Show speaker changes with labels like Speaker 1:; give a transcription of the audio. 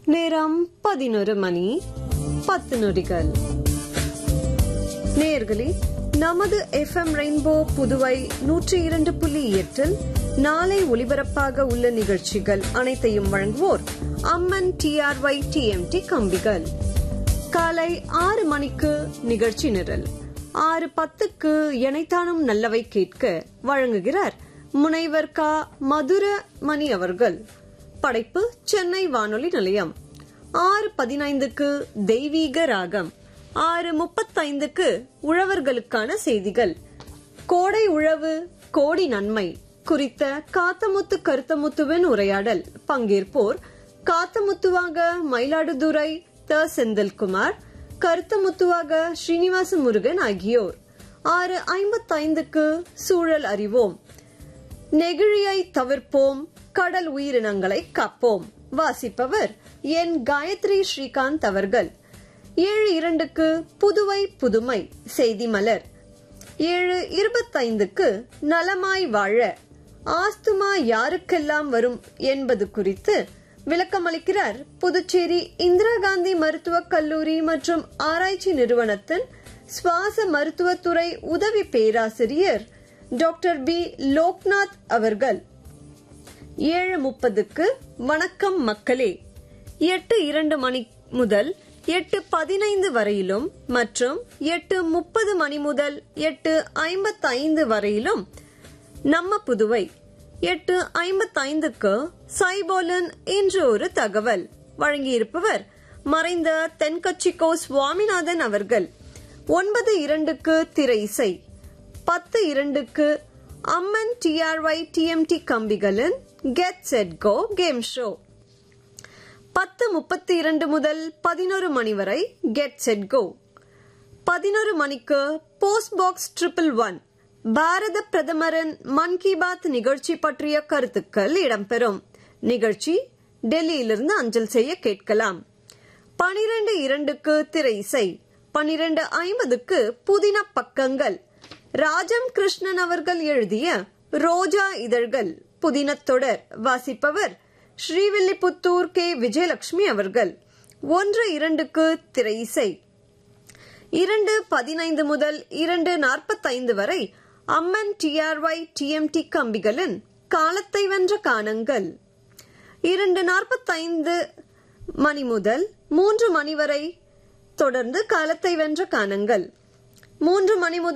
Speaker 1: நேரம் பதினொரு மணி பத்து நொடிகள் நேர்களே நமது எஃப்எம் ரெயின்போ புதுவை நூற்றி இரண்டு புள்ளி எட்டில் நாளை ஒலிபரப்பாக உள்ள நிகழ்ச்சிகள் அனைத்தையும் வழங்குவோர் அம்மன் டிஆர்ஒய் டிஎம்டி கம்பிகள் காலை ஆறு மணிக்கு நிகழ்ச்சி நிரல் ஆறு பத்துக்கு இணைத்தானும் நல்லவை கேட்க வழங்குகிறார் முனைவர் கா மதுர மணி அவர்கள் படைப்பு சென்னை வானொலி நிலையம் ஆறு பதினைந்துக்கு தெய்வீக ராகம் ஆறு முப்பத்தைந்துக்கு உழவர்களுக்கான செய்திகள் கோடை உழவு கோடி நன்மை குறித்த காத்தமுத்து கருத்தமுத்துவின் உரையாடல் பங்கேற்போர் காத்தமுத்துவாக மயிலாடுதுறை த செந்தில்குமார் கருத்தமுத்துவாக ஸ்ரீனிவாச முருகன் ஆகியோர் ஆறு ஐம்பத்தைந்துக்கு சூழல் அறிவோம் நெகிழியை தவிர்ப்போம் கடல் உயிரினங்களை காப்போம் வாசிப்பவர் என் காயத்ரி ஸ்ரீகாந்த் அவர்கள் ஏழு இரண்டுக்கு புதுவை புதுமை செய்தி மலர் ஏழு இருபத்தைந்துக்கு நலமாய் வாழ ஆஸ்துமா யாருக்கெல்லாம் வரும் என்பது குறித்து விளக்கமளிக்கிறார் புதுச்சேரி இந்திரா காந்தி மருத்துவக் கல்லூரி மற்றும் ஆராய்ச்சி நிறுவனத்தின் சுவாச மருத்துவத்துறை உதவி பேராசிரியர் டாக்டர் பி லோக்நாத் அவர்கள் ஏழு முப்பதுக்கு வணக்கம் மக்களே எட்டு இரண்டு மணி முதல் எட்டு பதினைந்து வரையிலும் மற்றும் எட்டு முப்பது மணி முதல் எட்டு ஐம்பத்தைந்து வரையிலும் நம்ம புதுவை எட்டு ஐம்பத்தைந்துக்கு சைபோலன் இன்று ஒரு தகவல் வழங்கியிருப்பவர் மறைந்த தென்கட்சிக்கோ சுவாமிநாதன் அவர்கள் ஒன்பது இரண்டுக்கு திரை இசை பத்து இரண்டுக்கு அம்மன் டிஆர்ஒய் டிஎம்டி கம்பிகளின் get set go game show பத்து முப்பத்தி இரண்டு முதல் பதினோரு மணி வரை கெட் செட் கோ பதினோரு மணிக்கு post box triple one Bharata பிரதமரின் மன் கி பாத் நிகழ்ச்சி பற்றிய கருத்துக்கள் இடம்பெறும் நிகழ்ச்சி டெல்லியிலிருந்து அஞ்சல் செய்ய கேட்கலாம் பனிரெண்டு இரண்டுக்கு திரை இசை பனிரெண்டு ஐம்பதுக்கு புதின பக்கங்கள் ராஜம் கிருஷ்ணன் அவர்கள் எழுதிய ரோஜா இதழ்கள் புதினத் தொடர் வாசிப்பவர் ஸ்ரீவில்லிபுத்தூர் கே விஜயலட்சுமி அவர்கள் ஒன்று இரண்டுக்கு திரை இசை இரண்டு பதினைந்து முதல் இரண்டு நாற்பத்தைந்து வரை அம்மன் டிஆர்ஒய் டிஎம்டி கம்பிகளின் காலத்தை வென்ற காணங்கள் இரண்டு நாற்பத்தைந்து மணி முதல் மூன்று மணி வரை தொடர்ந்து காலத்தை வென்ற காணங்கள் மூன்று மணி முதல்